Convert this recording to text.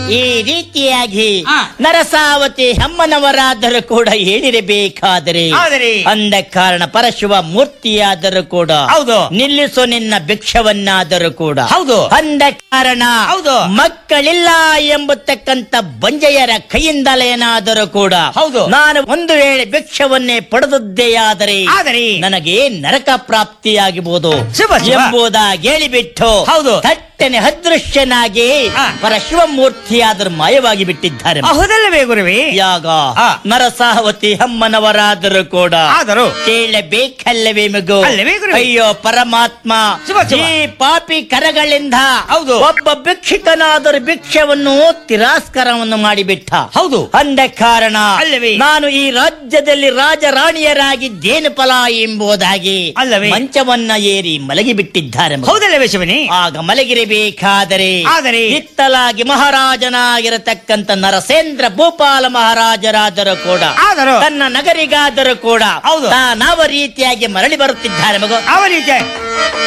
ಈ ರೀತಿಯಾಗಿ ಆ. ನರಸಾವತಿ ಅಮ್ಮನವರಾದರೂ ಕೂಡ ಹೇಳಿರಬೇಕಾದರೆ ಆದರೆ ಅಂದ ಕಾರಣ ಪರಶಿವ ಮೂರ್ತಿಯಾದರೂ ಕೂಡ ಹೌದು. ನಿಲ್ಲಿಸು ನಿನ್ನ ಭಿಕ್ಷವನ್ನಾದರೂ ಕೂಡ ಹೌದು. ಅಂದ ಕಾರಣ ಹೌದು. ಮಕ್ಕಳಿಲ್ಲ ಎಂಬತಕ್ಕಂತ ಬಂಜೆಯರ ಕೈಯಿಂದಲೇನಾದರೂ ಕೂಡ ಹೌದು. ನಾನು ಒಂದು ವೇಳೆ ಭಿಕ್ಷವನ್ನೇ ಪಡೆದದ್ದೇಯಾದರೆ ಆದರೆ ನನಗೆ ನರಕ ಪ್ರಾಪ್ತಿಯಾಗಬಹುದು ಶುಭ, ಶುಭ. ಎಂಬುದಾಗಿ ಹೇಳಿಬಿಟ್ಟು ಹೌದು. ಥಟ್ಟನೆ ಅದೃಶ್ಯನಾಗಿ ಆ. ಪರಶಿವಮೂರ್ತಿಯಾದರೂ ಮಾಯವಾಗಿ ಬಿಟ್ಟಿದ್ದಾರೆ ಹೌದಲ್ಲವೇ ಗುರುವೇ ಯಾಗ ಆ. ನರಸಾವತಿ ಅಮ್ಮನವರಾದರೂ ಕೂಡ ಆದರೂ ಕೇಳಬೇಕಲ್ಲವೇ ಮಗು ಅಲ್ಲವೇ ಗುರುವೇ? ಅಯ್ಯೋ ಪರಮಾತ್ಮ ಶುಭ, ಶುಭ. ಈ ಪಾಪಿ ಕರಗಳಿಂದ ಹೌದು. ಒಬ್ಬ ಭಿಕ್ಷುಕನಾದರೂ ಭಿಕ್ಷವನ್ನು ತಿರಸ್ಕಾರವನ್ನು ಮಾಡಿಬಿಟ್ಟ ಹೌದು. ಅಂದ ಕಾರಣ ಅಲ್ಲವೇ? ನಾನು ಈ ರಾಜ್ಯದಲ್ಲಿ ರಾಜರಾಣಿಯರಾಗಿದ್ದೇನು ಫಲ ಎಂಬುದಾಗಿ ಅಲ್ಲವೇ? ಮಂಚವನ್ನ ಏರಿ ಮಲಗಿ ಬಿಟ್ಟಿದ್ದಾರೆ ಮಗು. ಹೌದಲ್ಲವೇ ಶಿವನೇ ಆಗ ಮಲಗಿರಬೇಕಾದರೆ ಆದರೆ? ಹಿತ್ತಲಾಗಿ ಮಹಾರಾಜನಾಗಿರತಕ್ಕಂತ ನರಸೇಂದ್ರ ಭೂಪಾಲ ಮಹಾರಾಜರಾದರೂ ಕೂಡ ಆದರೂ ತನ್ನ ನಗರಿಗಾದರೂ ಕೂಡ ಹೌದು. ತಾನಾವ ರೀತಿಯಾಗಿ ಮರಳಿ ಬರುತ್ತಿದ್ದಾರೆ ಮಗು ಅವ ರೀತಿ